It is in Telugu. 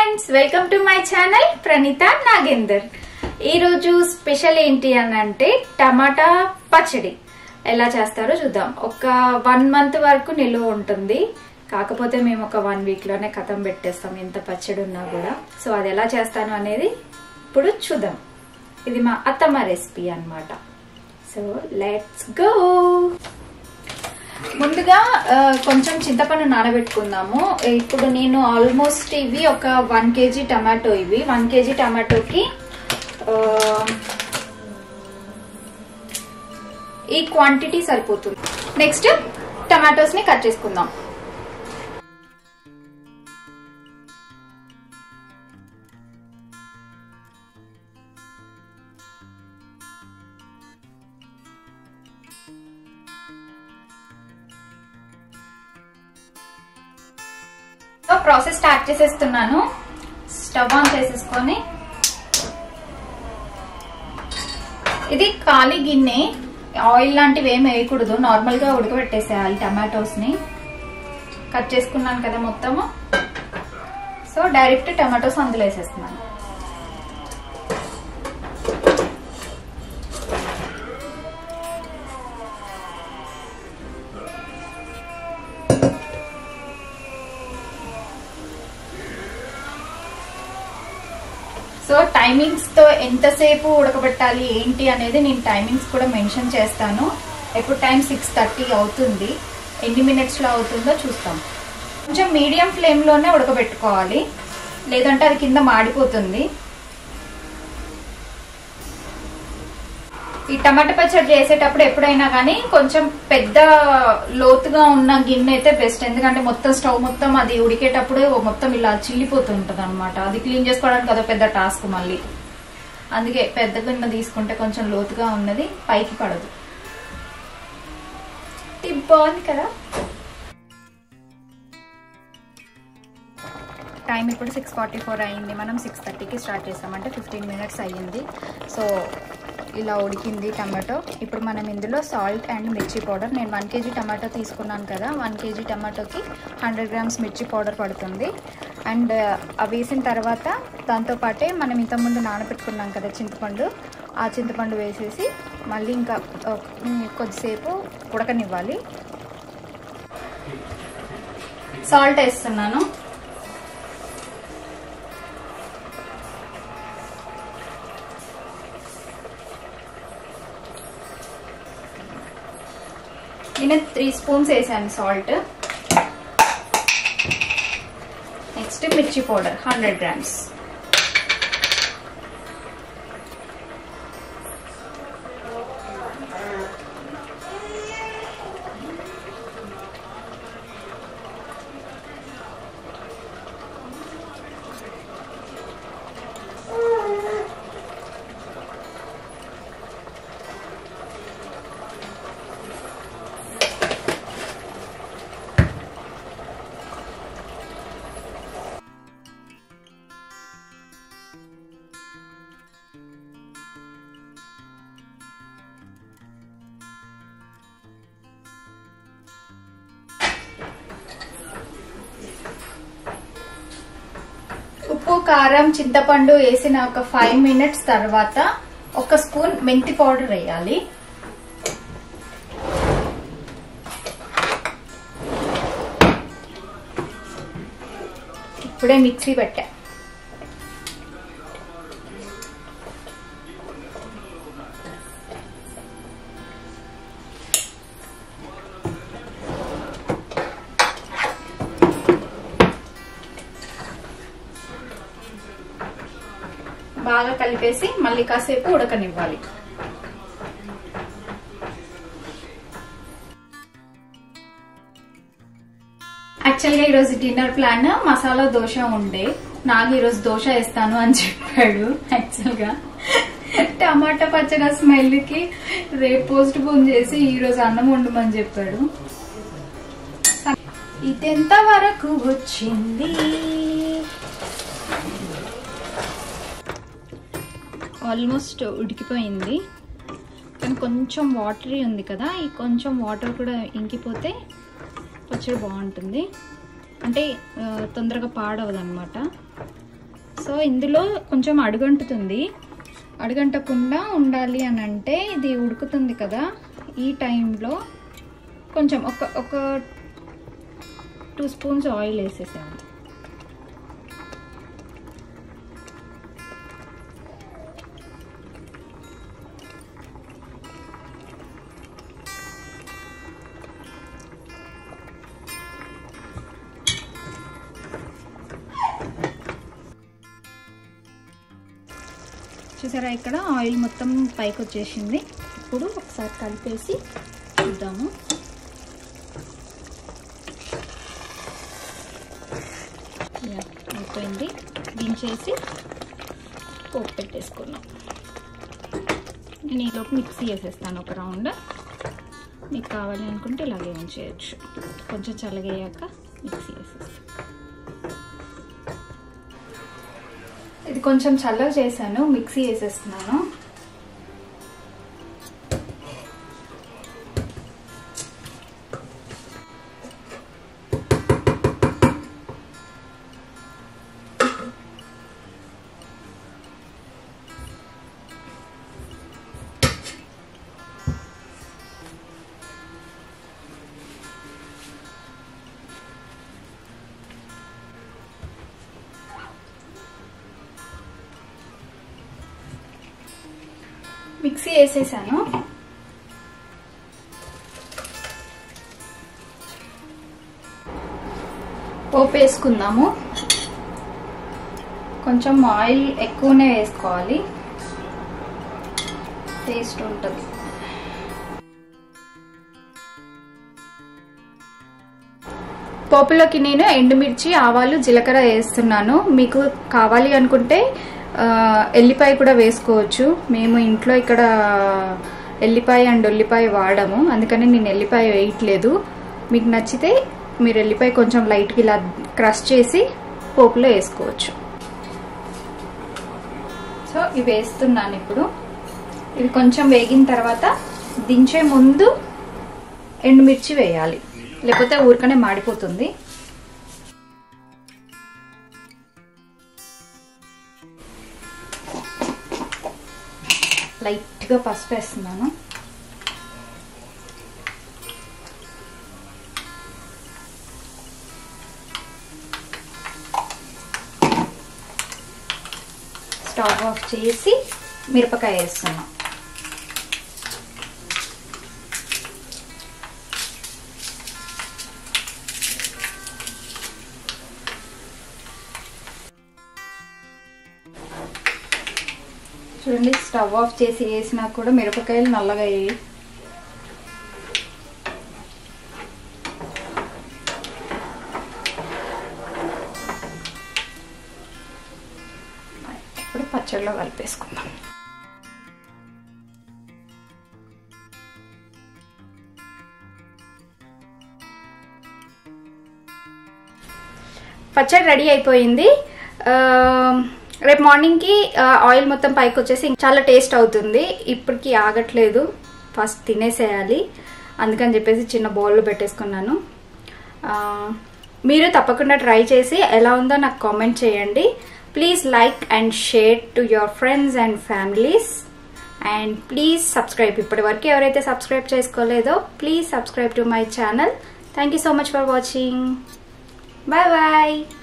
friends welcome to my channel Praneetha Nagender ఈరోజు స్పెషల్ ఏంటి అని అంటే టమాటా పచ్చడి ఎలా చేస్తారో చూద్దాం ఒక వన్ మంత్ వరకు నిలువ ఉంటుంది కాకపోతే మేము ఒక వన్ వీక్ లోనే కథం పెట్టేస్తాం ఎంత పచ్చడి ఉన్నా కూడా సో అది ఎలా చేస్తాను అనేది ఇప్పుడు చూద్దాం ఇది మా అత్తమ్మ రెసిపీ అన్నమాట సో లెట్స్ గో ముందుగా ఆ, కొంచెం చింతపండు నానబెట్టుకుందాము ఇప్పుడు నేను ఆల్మోస్ట్ ఇవి ఒక వన్ కేజీ టమాటో ఇవి వన్ కేజీ టమాటోకి ఆ, ఈ క్వాంటిటీ సరిపోతుంది నెక్స్ట్ టమాటోస్ ని కట్ చేసుకుందాం సో ప్రాసెస్ స్టార్ట్ చేసేస్తున్నాను స్టవ్ ఆన్ చేసేసుకొని ఇది ఖాళీ గిన్నె ఆయిల్ లాంటివి ఏమి వేయకూడదు నార్మల్ గా ఉడకబెట్టేసేయాలి టమాటోస్ ని కట్ చేసుకున్నాను కదా మొత్తము సో డైరెక్ట్ టమాటోస్ అందులో వేసేస్తున్నాను సో టైమింగ్స్ తో ఎంతసేపు ఉడకబెట్టాలి ఏంటి అనేది నేను టైమింగ్స్ కూడా మెన్షన్ చేస్తాను ఎప్పుడు టైం సిక్స్ థర్టీ అవుతుంది ఎన్ని మినిట్స్ లో అవుతుందో చూస్తాం కొంచెం మీడియం ఫ్లేమ్ లోనే ఉడకబెట్టుకోవాలి లేదంటే అది కింద మాడిపోతుంది ఈ టమాటా పచ్చడి చేసేటప్పుడు ఎప్పుడైనా కానీ కొంచెం పెద్ద లోతుగా ఉన్న గిన్నె అయితే బెస్ట్ ఎందుకంటే మొత్తం స్టవ్ మొత్తం అది ఉడికేటప్పుడు మొత్తం ఇలా చిల్లిపోతుంటది అనమాట అది క్లీన్ చేసుకోవడానికి అదో పెద్ద టాస్క్ మళ్ళీ అందుకే పెద్ద గిన్నె తీసుకుంటే కొంచెం లోతుగా ఉన్నది పైకి పడదు టిప్ బాగుంది కదా టైం ఇప్పుడు సిక్స్ ఫార్టీ ఫోర్ అయ్యింది మనం సిక్స్ థర్టీకి స్టార్ట్ చేసామంటే ఫిఫ్టీన్ మినిట్స్ అయ్యింది సో ఇలా ఉడికింది టమాటో ఇప్పుడు మనం ఇందులో సాల్ట్ అండ్ మిర్చి పౌడర్ నేను వన్ కేజీ టమాటో తీసుకున్నాను కదా వన్ కేజీ టమాటోకి హండ్రెడ్ గ్రామ్స్ మిర్చి పౌడర్ పడుతుంది అండ్ అవి వేసిన తర్వాత దాంతోపాటే మనం ఇంతకుముందు నానబెట్టుకున్నాం కదా చింతపండు ఆ చింతపండు వేసేసి మళ్ళీ ఇంకా ఒక- కొద్దిసేపు ఉడకనివ్వాలి సాల్ట్ వేస్తున్నాను నేను త్రీ స్పూన్స్ వేసాను సాల్ట్ నెక్స్ట్ మిర్చి పౌడర్ హండ్రెడ్ గ్రామ్స్ ఉప్పు కారం చింతపండు వేసిన ఒక ఫైవ్ మినిట్స్ తర్వాత ఒక స్పూన్ మెంతి పౌడర్ వేయాలి ఇప్పుడే మిక్సీ పెట్టా బాగా కలిపేసి మళ్ళీ కాసేపు ఉడకనివ్వాలి యాక్చువల్గా ఈరోజు డిన్నర్ ప్లాన్ మసాలా దోశ ఉండే నాకు ఈరోజు దోశ వేస్తాను అని చెప్పాడు యాక్చువల్గా టమాటా పచ్చడి స్మెల్ కి రేపు పోస్ట్ పోన్ చేసి ఈ రోజు అన్నం వండమని చెప్పాడు ఇదెంత వరకు వచ్చింది ఆల్మోస్ట్ ఉడికిపోయింది కానీ కొంచెం వాటరీ ఉంది కదా ఈ కొంచెం వాటర్ కూడా ఇంకిపోతే పచ్చడి బాగుంటుంది అంటే ఆ, తొందరగా పాడవదు అనమాట సో ఇందులో కొంచెం అడుగంటుతుంది అడుగంటకుండా ఉండాలి అని అంటే ఇది ఉడుకుతుంది కదా ఈ టైంలో కొంచెం ఒక ఒక టూ స్పూన్స్ ఆయిల్ వేసేసాము చూసారా ఇక్కడ ఆయిల్ మొత్తం పైకి వచ్చేసింది ఇప్పుడు ఒకసారి కలిపేసి చూద్దాము యా, అయిపోయింది దించేసి పోపు పెట్టేసుకున్నాం నేను ఈలోపు మిక్సీ వేసేస్తాను ఒక రౌండ్ మీకు కావాలి అనుకుంటే ఇలాగే ఉంచేయచ్చు కొంచెం చల్లగయ్యాక మిక్సీ వేసేస్తాను ఇది కొంచెం చల్లగా చేశాను మిక్సీ వేసేస్తున్నాను మిక్సీ వేసేసాను పోపు వేసుకుందాము కొంచెం ఆయిల్ ఎక్కువనే వేసుకోవాలి టేస్ట్ ఉంటుంది పోపులోకి నేను ఎండుమిర్చి ఆవాలు జీలకర్ర వేస్తున్నాను మీకు కావాలి అనుకుంటే ఆ, ఎల్లిపాయ కూడా వేసుకోవచ్చు మేము ఇంట్లో ఇక్కడ ఎల్లిపాయ అండ్ ఉల్లిపాయ వాడము అందుకని నేను ఎల్లిపాయ వేయట్లేదు మీకు నచ్చితే మీరు ఎల్లిపాయ కొంచెం లైట్గా ఇలా క్రష్ చేసి పోపులో వేసుకోవచ్చు సో ఇవి వేస్తున్నాను ఇప్పుడు ఇవి కొంచెం వేగిన తర్వాత దించే ముందు ఎండుమిర్చి వేయాలి లేకపోతే ఊరికనే మాడిపోతుంది లైట్గా పసుపు వేస్తున్నాను స్టవ్ ఆఫ్ చేసి మిరపకాయ వేస్తున్నాం చూడండి స్టవ్ ఆఫ్ చేసి వేసినా కూడా మిరపకాయలు నల్లగా అయ్యాయి ఇప్పుడు పచ్చడిలో కలిపేసుకుందాం పచ్చడి రెడీ అయిపోయింది ఆ, రేపు మార్నింగ్కి ఆ, ఆయిల్ మొత్తం పైకి వచ్చేసి చాలా టేస్ట్ అవుతుంది ఇప్పటికి ఆగట్లేదు ఫస్ట్ తినేసేయాలి అందుకని చెప్పేసి చిన్న బౌల్లో పెట్టేసుకున్నాను ఆ, మీరు తప్పకుండా ట్రై చేసి ఎలా ఉందో నాకు కామెంట్ చేయండి please like and share to your friends and families and please subscribe ఇప్పటి వరకు ఎవరైతే సబ్స్క్రైబ్ చేసుకోలేదో please subscribe to my channel thank you so much for watching bye bye